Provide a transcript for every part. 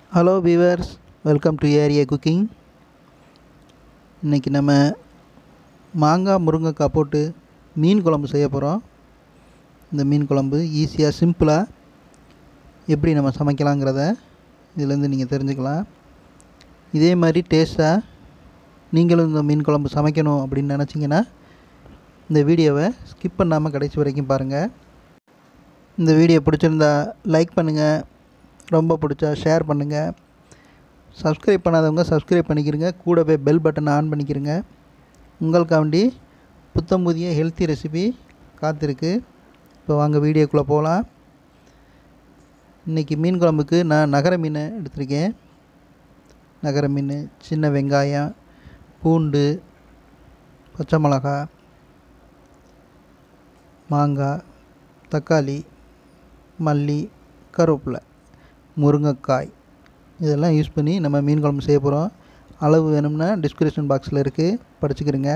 hello viewers welcome to area cooking இன்றைக்கி நம்ம மாங்காய் முருங்கைக்காய் போட்டு மீன் குழம்பு செய்ய போகிறோம் இந்த மீன் குழம்பு ஈஸியாக சிம்பிளாக எப்படி நம்ம சமைக்கலாங்கிறத இதுலேருந்து நீங்கள் தெரிஞ்சுக்கலாம் இதே மாதிரி டேஸ்ட்டாக நீங்களும் இந்த மீன் குழம்பு சமைக்கணும் அப்படின்னு நினச்சிங்கன்னா இந்த வீடியோவை ஸ்கிப் பண்ணாமல் கடைசி வரைக்கும் பாருங்கள் இந்த வீடியோ பிடிச்சிருந்தா லைக் பண்ணுங்கள் ரொம்ப பிடிச்சா ஷேர் பண்ணுங்கள் சப்ஸ்கிரைப் பண்ணாதவங்க சப்ஸ்கிரைப் பண்ணிக்கிறங்க கூடவே பெல் பட்டனை ஆன் பண்ணிக்கிறங்க உங்களுக்காண்டி புத்தம் புதிய ஹெல்த்தி ரெசிபி காத்திருக்கு இப்போ வாங்க வீடியோக்குள்ளே போகலாம் இன்றைக்கி மீன் குழம்புக்கு நான் நகர மீன் எடுத்திருக்கேன் நகர மீன் சின்ன வெங்காயம் பூண்டு பச்சை மிளகா மாங்காய் தக்காளி மல்லி கருவேப்பிலை முருங்கைக்காய் இதெல்லாம் யூஸ் பண்ணி நம்ம மீன் குழம்பு செய்ய போகிறோம் அளவு வேணும்னா டிஸ்கிரிப்ஷன் பாக்ஸில் இருக்குது படிச்சுக்கிறங்க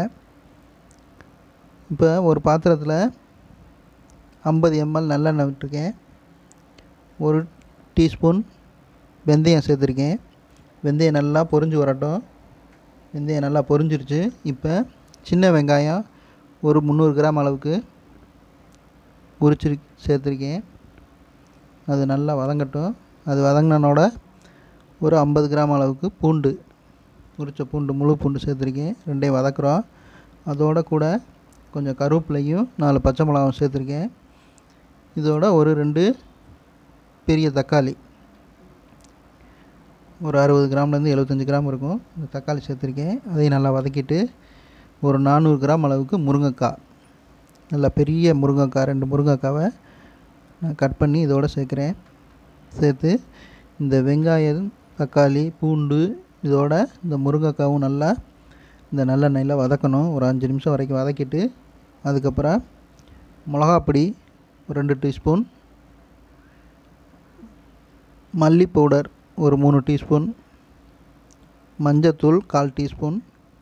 இப்போ ஒரு பாத்திரத்தில் ஐம்பது எம்எல் நல்லெண்ணெய் விட்டுருக்கேன் ஒரு டீஸ்பூன் வெந்தயம் சேர்த்துருக்கேன் வெந்தயம் நல்லா பொரிஞ்சு வரட்டும் வெந்தயம் நல்லா பொரிஞ்சிருச்சு இப்போ சின்ன வெங்காயம் ஒரு முந்நூறு கிராம் அளவுக்கு உரிச்சு சேர்த்துருக்கேன் அது நல்லா வதங்கட்டும் அது வதங்கினனோட ஒரு ஐம்பது கிராம் அளவுக்கு பூண்டு உரித்த பூண்டு முழு பூண்டு சேர்த்துருக்கேன் ரெண்டையும் வதக்குறோம் அதோட கூட கொஞ்சம் கருவேப்பிலையும் நாலு பச்சை மிளகாவும் சேர்த்துருக்கேன் இதோட ஒரு ரெண்டு பெரிய தக்காளி ஒரு அறுபது கிராம்லேருந்து எழுபத்தஞ்சி கிராம் இருக்கும் இந்த தக்காளி சேர்த்துருக்கேன் அதையும் நல்லா வதக்கிட்டு ஒரு நானூறு கிராம் அளவுக்கு முருங்கைக்காய் நல்லா பெரிய முருங்கைக்காய் ரெண்டு முருங்கைக்காவை நான் கட் பண்ணி இதோடு சேர்க்குறேன் சேர்த்து இந்த வெங்காயம் தக்காளி பூண்டு இதோட இந்த முருங்கைக்காவும் நல்லா இந்த நல்லெண்ணெயில் வதக்கணும் ஒரு அஞ்சு நிமிஷம் வரைக்கும் வதக்கிட்டு அதுக்கப்புறம் மிளகாப்பொடி ஒரு ரெண்டு டீஸ்பூன் மல்லி பவுடர் ஒரு மூணு டீஸ்பூன் மஞ்சத்தூள் கால் டீஸ்பூன்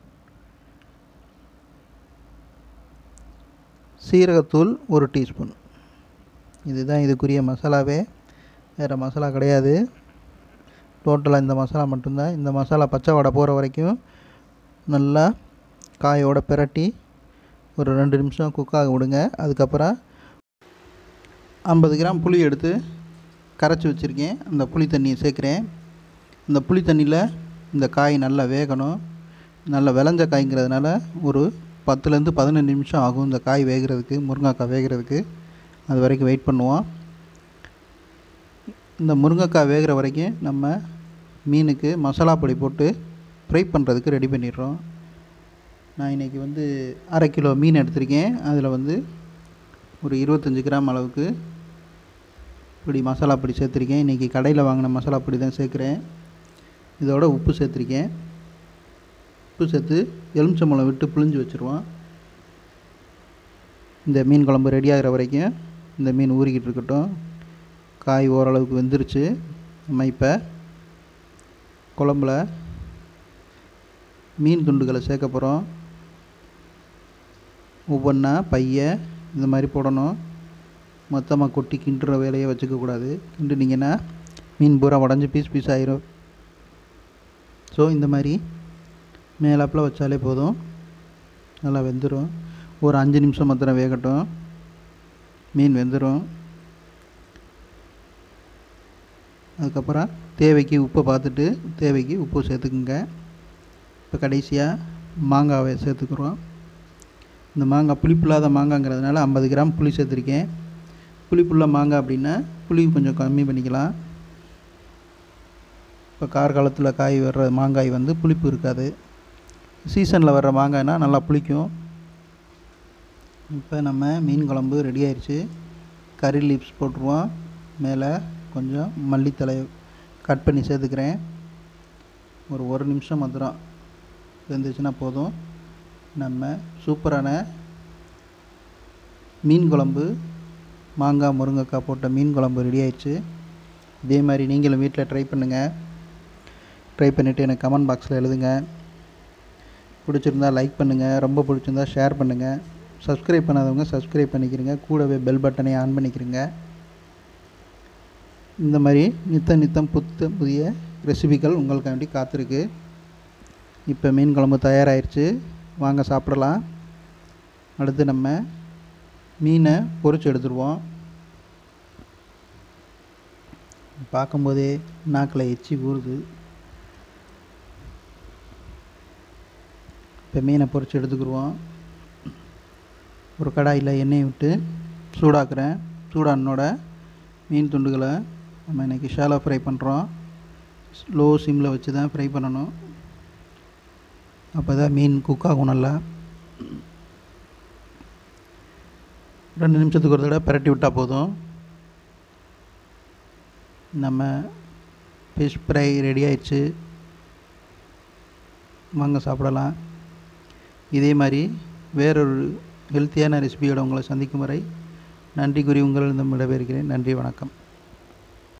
சீரகத்தூள் ஒரு டீஸ்பூன் இதுதான் இதுக்குரிய மசாலாவே வேறு மசாலா கிடையாது டோட்டலாக இந்த மசாலா மட்டும்தான் இந்த மசாலா பச்சை வடை போகிற வரைக்கும் நல்லா காயோட பிரட்டி ஒரு ரெண்டு நிமிஷம் குக்காக விடுங்க அதுக்கப்புறம் ஐம்பது கிராம் புளி எடுத்து கரைச்சி வச்சுருக்கேன் அந்த புளி தண்ணியை சேர்க்குறேன் இந்த புளி தண்ணியில் இந்த காய் நல்லா வேகணும் நல்லா விளைஞ்ச காய்ங்கிறதுனால ஒரு பத்துலேருந்து பதினஞ்சு நிமிஷம் ஆகும் இந்த காய் வேகிறதுக்கு முருங்கைக்காய் வேகிறதுக்கு அது வரைக்கும் வெயிட் பண்ணுவோம் இந்த முருங்கைக்காய் வேகிற வரைக்கும் நம்ம மீனுக்கு மசாலா பொடி போட்டு ஃப்ரை பண்ணுறதுக்கு ரெடி பண்ணிடுறோம் நான் இன்றைக்கி வந்து அரை கிலோ மீன் எடுத்திருக்கேன் அதில் வந்து ஒரு இருபத்தஞ்சி கிராம் அளவுக்கு இப்படி மசாலா பொடி சேர்த்துருக்கேன் இன்றைக்கி கடையில் வாங்கின மசாலா பொடி தான் சேர்க்குறேன் இதோட உப்பு சேர்த்துருக்கேன் உப்பு சேர்த்து எலுமிச்சம்பழம் விட்டு புளிஞ்சு வச்சுருவோம் இந்த மீன் குழம்பு ரெடி ஆகிற வரைக்கும் இந்த மீன் ஊறிக்கிட்டு இருக்கட்டும் காய் ஓரளவுக்கு வெந்துருச்சு நம்ம இப்போ குழம்புல மீன் துண்டுகளை சேர்க்க போகிறோம் ஒவ்வொன்றா பைய இந்த மாதிரி போடணும் மொத்தமாக கொட்டி கிண்டுற வேலையை வச்சுக்கக்கூடாது கிண்டுனீங்கன்னா மீன் பூரா உடஞ்சி பீஸ் பீஸ் ஆயிரும் ஸோ இந்த மாதிரி மேலாப்பில் வச்சாலே போதும் நல்லா வெந்துடும் ஒரு அஞ்சு நிமிஷம் மாத்திரம் வேகட்டும் மீன் வெந்துடும் அதுக்கப்புறம் தேவைக்கு உப்பை பார்த்துட்டு தேவைக்கு உப்பு சேர்த்துக்குங்க இப்போ கடைசியாக மாங்காவை சேர்த்துக்குறோம் இந்த மாங்காய் புளிப்பில்லாத மாங்காங்கிறதுனால ஐம்பது கிராம் புளி சேர்த்துருக்கேன் புளிப்புள்ள மாங்காய் அப்படின்னா புளி கொஞ்சம் கம்மி பண்ணிக்கலாம் இப்போ கார காலத்தில் காய் வர்ற மாங்காய் வந்து புளிப்பு இருக்காது சீசனில் வர்ற மாங்காய்னா நல்லா புளிக்கும் இப்போ நம்ம மீன் குழம்பு ரெடி ஆயிடுச்சு கறி லீவ்ஸ் போட்டுருவோம் மேலே கொஞ்சம் மல்லித்தலை கட் பண்ணி சேர்த்துக்கிறேன் ஒரு ஒரு நிமிஷம் மாத்திரம் வெந்துச்சுன்னா போதும் நம்ம சூப்பரான மீன் குழம்பு மாங்காய் முருங்கைக்காய் போட்ட மீன் குழம்பு ரெடி ஆயிடுச்சு இதே மாதிரி நீங்களும் வீட்டில் ட்ரை பண்ணுங்கள் ட்ரை பண்ணிவிட்டு எனக்கு கமெண்ட் பாக்ஸில் எழுதுங்க பிடிச்சிருந்தா லைக் பண்ணுங்கள் ரொம்ப பிடிச்சிருந்தா ஷேர் பண்ணுங்கள் சப்ஸ்கிரைப் பண்ணாதவங்க சப்ஸ்கிரைப் பண்ணிக்கிறங்க கூடவே பெல் பட்டனை ஆன் பண்ணிக்கிறங்க இந்த மாதிரி நித்தம் நித்தம் புத்த புதிய ரெசிபிகள் உங்களுக்காண்டி காத்திருக்கு இப்போ மீன் குழம்பு தயாராகிருச்சு வாங்க சாப்பிடலாம் அடுத்து நம்ம மீனை பொரிச்சு எடுத்துருவோம் பார்க்கும்போதே நாக்கில் எச்சி ஊறுது இப்போ மீனை பொரிச்சு எடுத்துக்கிடுவோம் ஒரு கடாயில் எண்ணெயை விட்டு சூடாக்குறேன் சூடானோட மீன் துண்டுகளை நம்ம இன்றைக்கி ஷாலோ ஃப்ரை பண்ணுறோம் லோ சிம்மில் வச்சு தான் ஃப்ரை பண்ணணும் அப்போ தான் மீன் குக் ஆகும் நல்லா ரெண்டு நிமிஷத்துக்கு ஒரு தடவை பிரட்டி விட்டால் போதும் நம்ம ஃபிஷ் ஃப்ரை ரெடி ஆயிடுச்சு வாங்க சாப்பிடலாம் இதே மாதிரி வேறொரு ஹெல்த்தியான ரெசிபியோட உங்களை சந்திக்கும் வரை நன்றி கூறி உங்களிடம் விடைபெறுகிறேன் நன்றி வணக்கம்